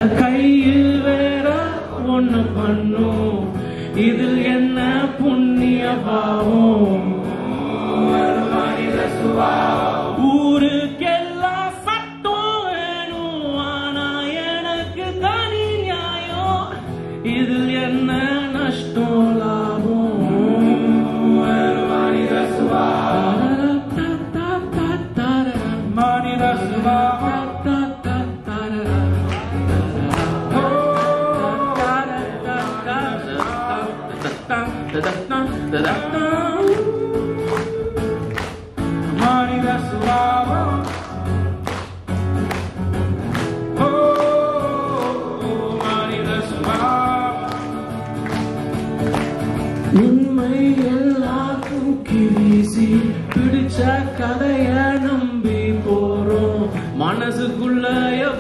கையில் வேற ஒண்ணு பண்ணும் இதில் என்ன புண்ணிய பாவம் ஊருக்கெல்லாம் சட்டம் வேணும் ஆனா எனக்கு தனி நியாயம் இதில் என்ன நஷ்டம் லாபம் மனித மனித மனித சுபாவம் ஓ மனித சுபாவம் உண்மை எல்லாருக்கும் கிரீசி பிடிச்ச கதைய நம்பி போறோம் மனசுக்குள்ள